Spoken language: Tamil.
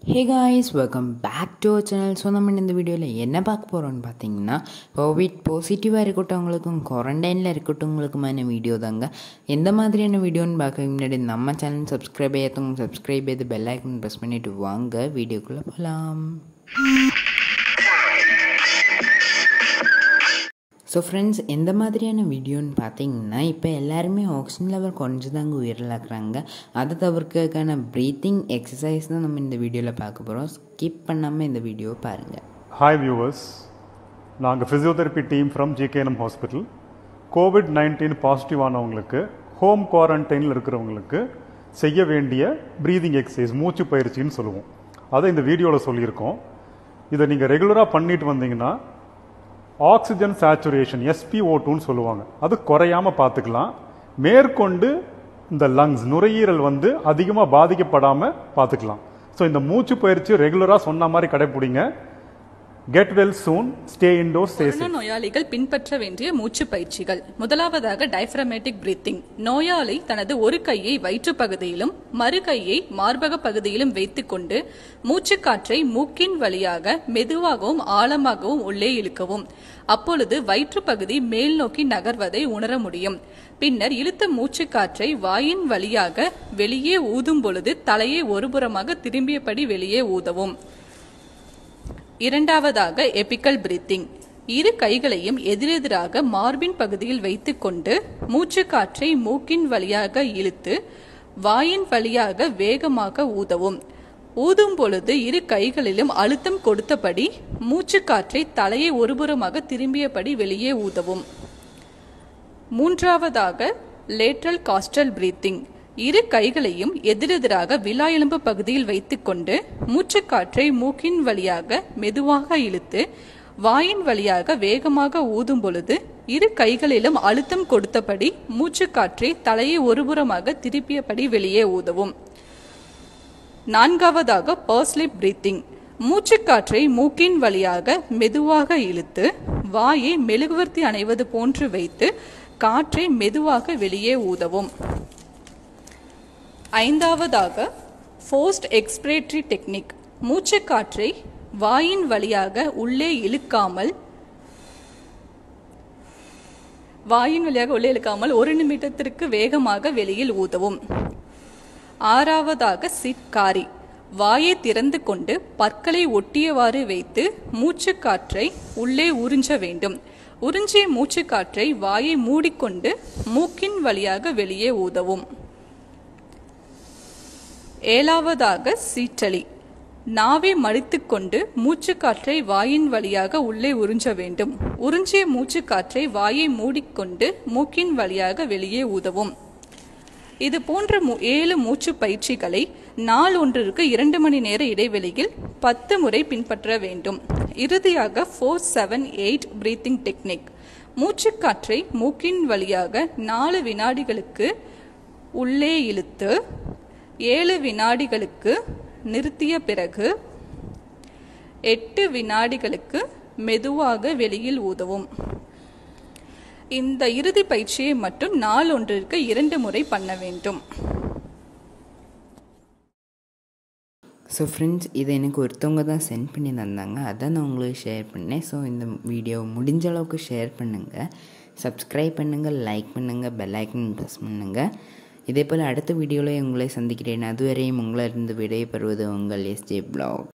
hey guys welcome back to our channel so நம்ம இந்த வீடியோவில் என்ன பார்க்க போகிறோம்னு பார்த்தீங்கன்னா கோவிட் பாசிட்டிவாக இருக்கட்டவங்களுக்கும் குவாரண்டைனில் இருக்கட்டவங்களுக்குமான வீடியோ தாங்க எந்த மாதிரியான வீடியோன்னு பார்க்க முன்னாடி நம்ம சேனல் சப்ஸ்கிரைப் ஏற்றவங்க சப்ஸ்கிரைப் செய்து பெல் ஐக்கன் ப்ரெஸ் பண்ணிவிட்டு வாங்க வீடியோக்குள்ளே போகலாம் ஸோ ஃப்ரெண்ட்ஸ் எந்த மாதிரியான வீடியோன்னு பார்த்தீங்கன்னா இப்போ எல்லாருமே ஆக்சிஜன் லெவல் குறைஞ்சி தாங்க உயிரிழக்கிறாங்க அதை தவிர்க்கிறதுக்கான ப்ரீத்திங் எக்ஸசைஸ் தான் நம்ம இந்த வீடியோவில் பார்க்க போகிறோம் ஸ்கிப் பண்ணாமல் இந்த வீடியோவை பாருங்கள் ஹாய் வியூவர்ஸ் நாங்கள் physiotherapy team from GKM hospital covid nineteen positive ஆனவங்களுக்கு ஹோம் குவாரண்டைனில் இருக்கிறவங்களுக்கு செய்ய வேண்டிய ப்ரீதிங் எக்ஸசைஸ் மூச்சு பயிற்சின்னு சொல்லுவோம் அதை இந்த வீடியோவில் சொல்லியிருக்கோம் இதை நீங்கள் ரெகுலராக பண்ணிட்டு வந்தீங்கன்னா ஆக்சிஜன் சேச்சுரேஷன் SpO2 டூன்னு சொல்லுவாங்க அது குறையாம பார்த்துக்கலாம் மேற்கொண்டு இந்த லங்ஸ் நுரையீரல் வந்து அதிகமாக பாதிக்கப்படாம பார்த்துக்கலாம் ஸோ இந்த மூச்சு பயிற்சி ரெகுலராக சொன்ன மாதிரி கடைப்பிடிங்க get well soon stay indoor stay corona நோயாளிகள் பின்பற்ற வேண்டிய மூச்சு பயிற்சிகள் முதலாவதாக டைப்ரமேட்டிக் பிரீத்திங் நோயாளி தனது ஒரு கையை வயிற்று பகுதியிலும் மறு கையை மார்பக பகுதியிலும் வைத்துக்கொண்டு மூச்சு காற்றை மூக்கின் வழியாக மெதுவாகவும் ஆழமாகவும் உள்ளே இழுக்கவும் அப்பொழுது வயிற்று பகுதி மேல் நோக்கி நகர்வதை உணர முடியும் பின்னர் இழுத்த மூச்சு காற்றை வாயின் வழியாக வெளியே ஊதும் பொழுது தலையை ஒருபுறமாக திரும்பியபடி வெளியே ஊதவும் இரண்டாவதாக எபிக்கல் பிரீத்திங் இரு கைகளையும் எதிரெதிராக மார்பின் பகுதியில் வைத்துக்கொண்டு மூச்சு காற்றை மூக்கின் வழியாக இழுத்து வாயின் வழியாக வேகமாக ஊதவும் ஊதும் பொழுது இரு கைகளிலும் அழுத்தம் கொடுத்தபடி மூச்சு காற்றை தலையை ஒருபுறமாக திரும்பியபடி வெளியே ஊதவும் மூன்றாவதாக லேட்ரல் காஸ்டல் பிரீத்திங் இரு கைகளையும் எதிரெதிராக விலா எலும்பு பகுதியில் வைத்துக்கொண்டு மூச்சுக்காற்றை மூக்கின் வழியாக மெதுவாக இழுத்து வாயின் வழியாக வேகமாக ஊதும் பொழுது இரு கைகளிலும் அழுத்தம் கொடுத்தபடி மூச்சுக்காற்றை தலையை ஒருபுறமாக திருப்பியபடி வெளியே ஊதவும் நான்காவதாக பர்ஸ்லிப் பிரீத்திங் மூச்சுக்காற்றை மூக்கின் வழியாக மெதுவாக இழுத்து வாயை மெழுகுவர்த்தி அணைவது போன்று வைத்து காற்றை மெதுவாக வெளியே ஊதவும் ஐந்தாவதாக ஃபோஸ்ட் எக்ஸ்பிரேட்டரி டெக்னிக் மூச்சுக்காற்றை வாயின் வழியாக உள்ளே இழுக்காமல் வாயின் வழியாக உள்ளே இழுக்காமல் ஒரு நிமிடத்திற்கு வேகமாக வெளியில் ஊதவும் ஆறாவதாக சிட்காரி வாயை திறந்து கொண்டு பற்களை ஒட்டியவாறு வைத்து மூச்சுக்காற்றை உள்ளே உறிஞ்ச வேண்டும் உறிஞ்சிய மூச்சுக்காற்றை வாயை மூடிக்கொண்டு மூக்கின் வழியாக வெளியே ஊதவும் ஏழாவதாக சீற்றலி நாவை மடித்துக்கொண்டு மூச்சுக்காற்றை வாயின் வழியாக உள்ளே உறிஞ்ச வேண்டும் உறிஞ்சிய மூச்சுக்காற்றை வாயை மூடிக்கொண்டு மூக்கின் வழியாக வெளியே ஊதவும் இது போன்ற மூ- ஏழு மூச்சு பயிற்சிகளை நாள் ஒன்றிற்கு இரண்டு மணி நேர இடைவெளியில் பத்து முறை பின்பற்ற வேண்டும் இறுதியாக four seven eight breathing technique மூச்சுக்காற்றை மூக்கின் வழியாக நாலு வினாடிகளுக்கு உள்ளே இழுத்து ஏழு வினாடிகளுக்கு நிறுத்திய பிறகு எட்டு வினாடிகளுக்கு மெதுவாக வெளியில் ஊதவும் இந்த இறுதி பயிற்சியை மட்டும் நாள் ஒன்றிற்கு இரண்டு முறை பண்ண வேண்டும் ஸோ ஃப்ரெண்ட்ஸ் இதை எனக்கு ஒருத்தவங்க தான் சென்ட் பண்ணி தந்தாங்க அதை நான் உங்களுக்கு ஷேர் பண்ணேன் ஸோ இந்த வீடியோ முடிஞ்ச அளவுக்கு ஷேர் பண்ணுங்கள் சப்ஸ்கிரைப் பண்ணுங்கள் லைக் பண்ணுங்கள் பெல் ஐக்கன் ப்ரெஸ் பண்ணுங்கள் இதே போல் அடுத்த வீடியோவில் உங்களை சந்திக்கிறேன் அதுவரையும் உங்களிருந்து விடைபெறுவது உங்கள் எஸ்ஜே பிளாக்